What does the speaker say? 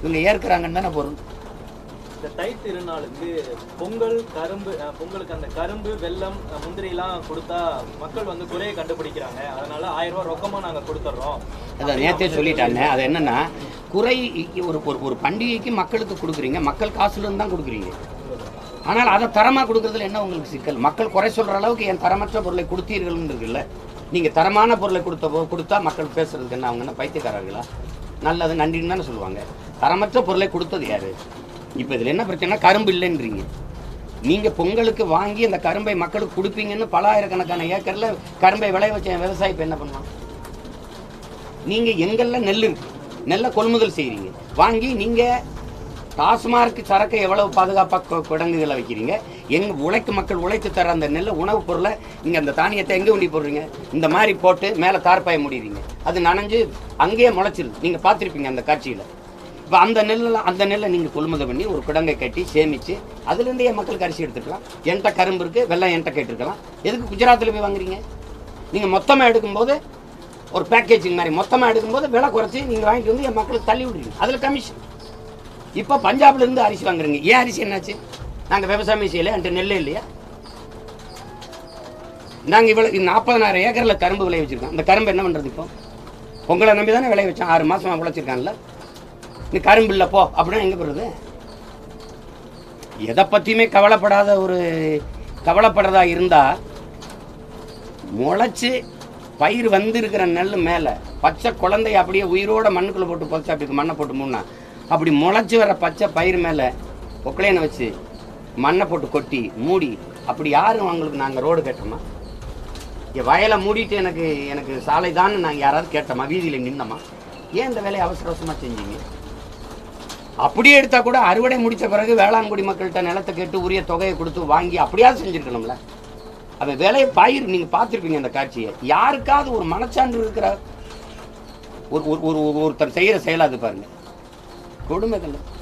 இவங்க ஏற்கிறாங்கன்னு தானே பொருள் இந்த தை திருநாளுக்கு பொங்கல் கரும்பு அஹ், பொங்கலுக்கு அந்த கரும்பு வெல்லம் அஹ், முந்திரிலாம் கொடுத்தா மக்கள் வந்து குறையை கண்டுபிடிக்கிறாங்க அதனால ஆயிரம் ரூபாய் ரொக்கமா நாங்க கொடுத்துட்றோம் அதை நேற்றே சொல்லிட்டாங்க அது என்னன்னா குறை ஒரு ஒரு ஒரு பண்டிகைக்கு மக்களுக்கு கொடுக்குறீங்க மக்கள் காசுலேருந்து தான் கொடுக்குறீங்க ஆனால் அதை தரமாக கொடுக்குறதுல என்ன உங்களுக்கு சிக்கல் மக்கள் குறை சொல்கிற அளவுக்கு என் தரமற்ற பொருளை கொடுத்தீர்கள்னு இருக்குல்ல நீங்கள் தரமான பொருளை கொடுத்த போ கொடுத்தா மக்கள் பேசுறதுக்கு என்ன அவங்க என்ன பைத்தியக்காரர்களா நல்லது நன்றின்னு தானே சொல்லுவாங்க தரமற்ற பொருளை கொடுத்தது யாரு இப்போ இதில் என்ன பிரச்சனை கரும்பு இல்லைன்றீங்க நீங்கள் பொங்கலுக்கு வாங்கி அந்த கரும்பை மக்களுக்கு கொடுப்பீங்கன்னு பல ஆயிரக்கணக்கான ஏக்கரில் கரும்பை விளைய வச்ச விவசாயி இப்போ என்ன பண்ணுவான் நீங்கள் எங்கெல்லாம் நெல் இருக்கு நெல்லை கொள்முதல் செய்கிறீங்க வாங்கி நீங்கள் டாஸ்மார்க் சரக்கை எவ்வளவு பாதுகாப்பாக குடங்குகளை வைக்கிறீங்க எங்க உழைக்கு மக்கள் உழைத்து தர அந்த நெல்லை உணவுப் பொருளை நீங்கள் அந்த தானியத்தை எங்கே உண்டி போடுறீங்க இந்த மாதிரி போட்டு மேலே தார்ப்பாய முடிறீங்க அது நனைஞ்சு அங்கேயே முளைச்சிருது நீங்கள் பார்த்துருப்பீங்க அந்த காட்சியில் இப்போ அந்த நெல்லெல்லாம் அந்த நெல்லை நீங்கள் கொள்முதல் பண்ணி ஒரு குடங்கை கட்டி சேமித்து அதுலேருந்து என் மக்களுக்கு அரிசி எடுத்துக்கலாம் என்கிட்ட கரும்பு இருக்குது வெள்ளம் என்கிட்ட கேட்டிருக்கலாம் எதுக்கு குஜராத்தில் போய் வாங்குறீங்க நீங்கள் மொத்தமாக எடுக்கும்போது ஒரு பேக்கேஜிங் மாதிரி மொத்தமாக எடுக்கும்போது விலை குறைச்சி நீங்கள் வாங்கிட்டு வந்து என் மக்களுக்கு தள்ளி விடுறீங்க அதில் கமிஷன் இப்போ பஞ்சாப்ல இருந்து அரிசி வாங்குறீங்க ஏன் அரிசி என்னாச்சு நாங்கள் விவசாயம் செய்யல என்கிட்ட நெல்லே இல்லையா நாங்கள் இவ்வளோ நாற்பதனாயிரம் ஏக்கரில் கரும்பு விளைய வச்சிருக்கோம் அந்த கரும்பு என்ன பண்ணுறது இப்போ உங்களை நம்பி தானே விளைய வச்சோம் ஆறு மாதம் உழைச்சிருக்கான்ல நீ கரும்பு இல்லை போ அப்படின்னா எங்கே போகிறது எதை பற்றியுமே கவலைப்படாத ஒரு கவலைப்படுறதா இருந்தால் முளைச்சு பயிர் வந்திருக்கிற நெல் மேலே பச்சை குழந்தைய அப்படியே உயிரோட மண்ணுக்குள்ளே போட்டு புதைச்சா அப்படி மண்ணை போட்டு மூணா அப்படி முளைச்சி வர பச்சை பயிர் மேலே ஒக்கலையனை வச்சு மண்ணை போட்டு கொட்டி மூடி அப்படி யாரும் அவங்களுக்கு நாங்கள் ரோடு கேட்டோமா என் வயலை மூடிட்டு எனக்கு எனக்கு சாலை தான் நாங்கள் யாராவது கேட்டோமா வீதியில் நின்னோமா ஏன் இந்த வேலையை அவசர அவசரமாக செஞ்சீங்க அப்படியே எடுத்தா கூட அறுவடை முடிச்ச பிறகு வேளாண்குடி மக்கள்கிட்ட நிலத்தை கேட்டு உரிய தொகையை கொடுத்து வாங்கி அப்படியாவது செஞ்சிருக்கணும்ல அவன் வேலையை பாயிரு நீங்க பார்த்துருப்பீங்க அந்த காட்சியை யாருக்காவது ஒரு மனச்சான்று இருக்கிற ஒரு ஒரு ஒரு ஒருத்தர் செய்யற செயலா அது பாருங்க கொடுமைகள்